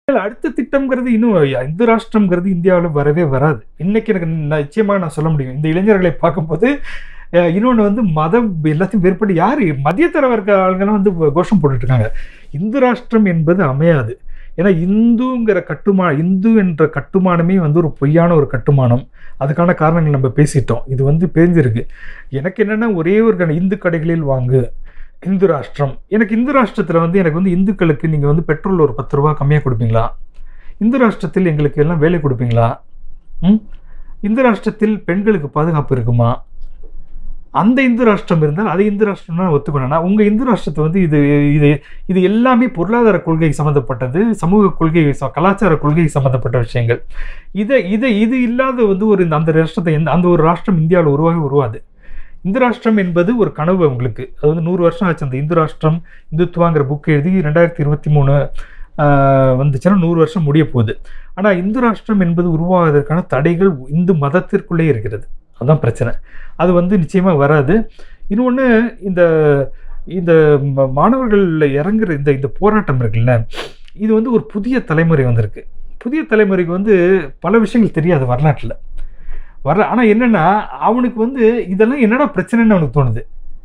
இல்ல, அடுத்த திட்டம்ங்கிறது இன்னும் இந்து ராஷ்டிரம்ங்கிறது இந்தியாவில் வரவே வராது இன்னைக்கு எனக்கு ந- நிச்சயமா நான் சொல்ல முடியும் இந்த இளைஞர்களை பார்க்கும்போது அஹ், இன்னொன்று வந்து மதம் எல்லாத்தையும் வேறுபட்டு யார் மத்தியதர வர்க்க ஆளுங்கெல்லாம் வந்து கோஷம் போட்டுட்டு இருக்காங்க இந்து ராஷ்டிரம் என்பது அமையாது ஏன்னா இந்துங்கிற கட்டுமா இந்து என்ற கட்டுமானமே வந்து ஒரு பொய்யான ஒரு கட்டுமானம் அதுக்கான காரணங்கள் நம்ம பேசிட்டோம் இது வந்து பேஞ்சிருக்கு எனக்கு என்னென்னா ஒரே ஒரு கண- இந்து கடைகளில் வாங்கு இந்து ராஷ்டிரம் எனக்கு இந்து ராஷ்டிரத்தில் வந்து எனக்கு வந்து இந்துக்களுக்கு நீங்கள் வந்து பெட்ரோல் ஒரு பத்து ரூபா கம்மியாக கொடுப்பீங்களா இந்து ராஷ்டிரத்தில் எங்களுக்கு எல்லாம் வேலை கொடுப்பீங்களா ம் இந்து ராஷ்டிரத்தில் பெண்களுக்கு பாதுகாப்பு இருக்குமா அந்த இந்து ராஷ்டிரம் இருந்தால் அதை இந்து ராஷ்டிரம்னா ஒத்துக்கணும்னா உங்கள் இந்து ராஷ்டிரத்தை வந்து இது இது இது எல்லாமே பொருளாதார கொள்கை சம்மந்தப்பட்டது சமூக கொள்கை ச- கலாச்சார கொள்கை சம்மந்தப்பட்ட விஷயங்கள் இதை இதை இது இல்லாத வந்து ஒரு இந்த- அந்த ராஷ்டிரத்தை எந்த அந்த ஒரு ராஷ்டிரம் இந்தியாவில் உருவாகி உருவாது இந்து ராஷ்டிரம் என்பது ஒரு கனவு உங்களுக்கு அது வந்து நூறு வருஷம் ஆச்சு அந்த இந்து ராஷ்டிரம் இந்துத்துவாங்கிற புக் எழுதி ரெண்டாயிரத்தி இருபத்தி மூணு வந்துச்சுன்னா நூறு வருஷம் முடிய போகுது ஆனால் இந்து ராஷ்டிரம் என்பது உருவாவதற்கான தடைகள் இந்து மதத்திற்குள்ளே இருக்கிறது அதுதான் பிரச்சனை அது வந்து நிச்சயமாக வராது இன்னொன்று இந்த இந்த ம- மாணவர்கள் இறங்குற இந்த இந்த போராட்டம் இருக்குல்ல இது வந்து ஒரு புதிய தலைமுறை வந்திருக்கு புதிய தலைமுறைக்கு வந்து பல விஷயங்கள் தெரியாது வரலாற்றில் வர ஆனால் என்னென்னா அவனுக்கு வந்து இதெல்லாம் என்னடா பிரச்சனைன்னு அவனுக்கு தோணுது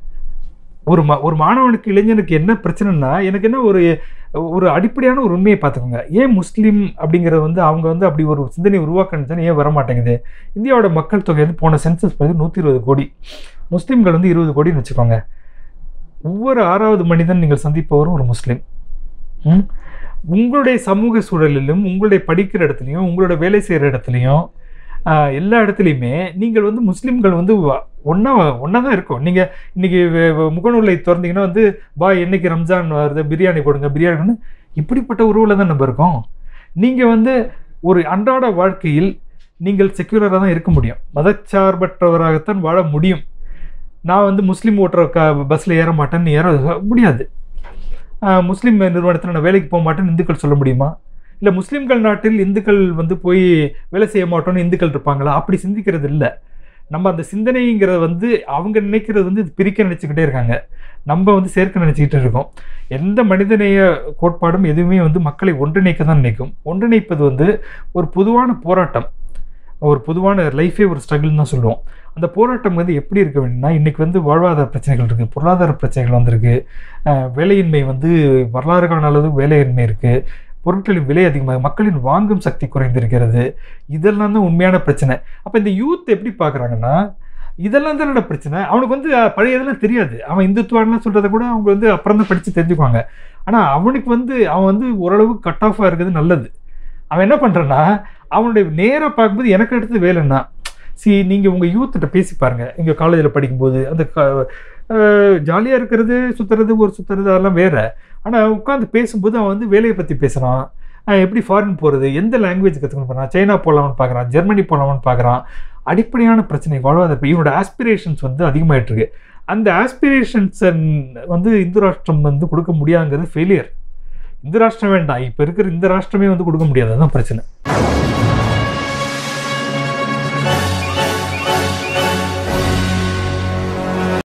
ஒரு மா ஒரு மாணவனுக்கு இளைஞனுக்கு என்ன பிரச்சனைனா எனக்கு என்ன ஒரு ஒரு அடிப்படையான ஒரு உண்மையை பார்த்துக்கோங்க ஏன் முஸ்லீம் அப்படிங்கிறது வந்து அவங்க வந்து அப்படி ஒரு சிந்தனை உருவாக்கணுச்சுன்னு ஏன் வர மாட்டேங்குது இந்தியாவோட மக்கள் தொகை வந்து போன சென்சஸ் படி நூற்றி இருபது கோடி முஸ்லீம்கள் வந்து இருபது கோடின்னு வச்சுக்கோங்க ஒவ்வொரு ஆறாவது மனிதன் நீங்கள் சந்திப்பவரும் ஒரு முஸ்லீம் ம்? உங்களுடைய சமூக சூழலிலும் உங்களுடைய படிக்கிற இடத்துலையும் உங்களோட வேலை செய்கிற இடத்துலையும் ஆஹ், எல்லா இடத்துலையுமே நீங்கள் வந்து முஸ்லீம்கள் வந்து ஒன்றா ஒன்றா தான் இருக்கும் நீங்கள் இன்றைக்கி முகநூலை திறந்தீங்கன்னா வந்து பா என்னைக்கு ரம்ஜான் வருது பிரியாணி கொடுங்க பிரியாணி இப்படிப்பட்ட உருவில் தான் நம்ம இருக்கோம் நீங்கள் வந்து ஒரு அன்றாட வாழ்க்கையில் நீங்கள் செக்யூலராக தான் இருக்க முடியும் மதச்சார்பற்றவராகத்தான் வாழ முடியும் நான் வந்து முஸ்லீம் ஓட்டுற க பஸ்ஸில் ஏற மாட்டேன்னு ஏற முடியாது ஆஹ் முஸ்லீம் நிறுவனத்தில் நான் வேலைக்கு போக மாட்டேன்னு இந்துக்கள் சொல்ல முடியுமா இல்லை முஸ்லீம்கள் நாட்டில் இந்துக்கள் வந்து போய் வேலை செய்ய மாட்டோம்னு இந்துக்கள் இருப்பாங்களா அப்படி சிந்திக்கிறது இல்லை நம்ம அந்த சிந்தனைங்கிறத வந்து அவங்க நினைக்கிறது வந்து இது பிரிக்க நினச்சிக்கிட்டே இருக்காங்க நம்ம வந்து சேர்க்க நினச்சிக்கிட்டு இருக்கோம் எந்த மனிதநேய கோட்பாடும் எதுவுமே வந்து மக்களை ஒன்றிணைக்க தான் நினைக்கும் ஒன்றிணைப்பது வந்து ஒரு பொதுவான போராட்டம் ஒரு பொதுவான லைஃபே ஒரு ஸ்ட்ரகிள் தான் சொல்லுவோம் அந்த போராட்டம் வந்து எப்படி இருக்க வேண்டும்னா இன்றைக்கி வந்து வாழ்வாதார பிரச்சனைகள் இருக்குது பொருளாதார பிரச்சனைகள் வந்திருக்கு அஹ் வேலையின்மை வந்து வரலாறு காண அளவு வேலையின்மை இருக்குது பொருட்களின் விலை அதிகமாக மக்களின் வாங்கும் சக்தி குறைந்திருக்கிறது இதெல்லாம் தான் உண்மையான பிரச்சனை அப்போ இந்த யூத் எப்படி பார்க்குறாங்கன்னா இதெல்லாம் தானோட பிரச்சனை அவனுக்கு வந்து அஹ், பழைய இதெல்லாம் தெரியாது அவன் இந்துத்துவான்லாம் சொல்கிறத கூட அவங்க வந்து அப்புறம் தான் படித்து தெரிஞ்சுக்குவாங்க ஆனால் அவனுக்கு வந்து அவன் வந்து ஓரளவு கட் ஆஃபாக இருக்கிறது நல்லது அவன் என்ன பண்ணுறான்னா அவனுடைய நேராக பார்க்கும்போது எனக்கு அடுத்தது வேலைன்னா சி நீங்கள் உங்கள் யூத்திட்ட பேசி பாருங்கள் இங்கே காலேஜில் படிக்கும்போது அந்த ஜாலியாக இருக்கிறது சுற்றுறது ஒரு சுற்றுறது அதெல்லாம் வேற ஆனால் உட்காந்து பேசும்போது அவன் வந்து வேலையை பற்றி பேசுகிறான் எப்படி ஃபாரின் போகிறது எந்த லாங்குவேஜ் கற்றுக்கணும் போகிறான் சைனா போகலாம்னு பார்க்குறான் ஜெர்மனி போகலாம்னு பார்க்குறான் அடிப்படையான பிரச்சனை வாழ்வாதார இவனோட ஆஸ்பிரேஷன்ஸ் வந்து அதிகமாயிட்டு இருக்கு அந்த ஆஸ்பிரேஷன்ஸ் வந்து இந்து ராஷ்டிரம் வந்து கொடுக்க முடியாதுங்கிறது ஃபெயிலியர் இந்து ராஷ்டிரம் வேண்டாம் இப்போ இருக்கிற இந்த ராஷ்டிரமே வந்து கொடுக்க முடியாது அதுதான் பிரச்சனை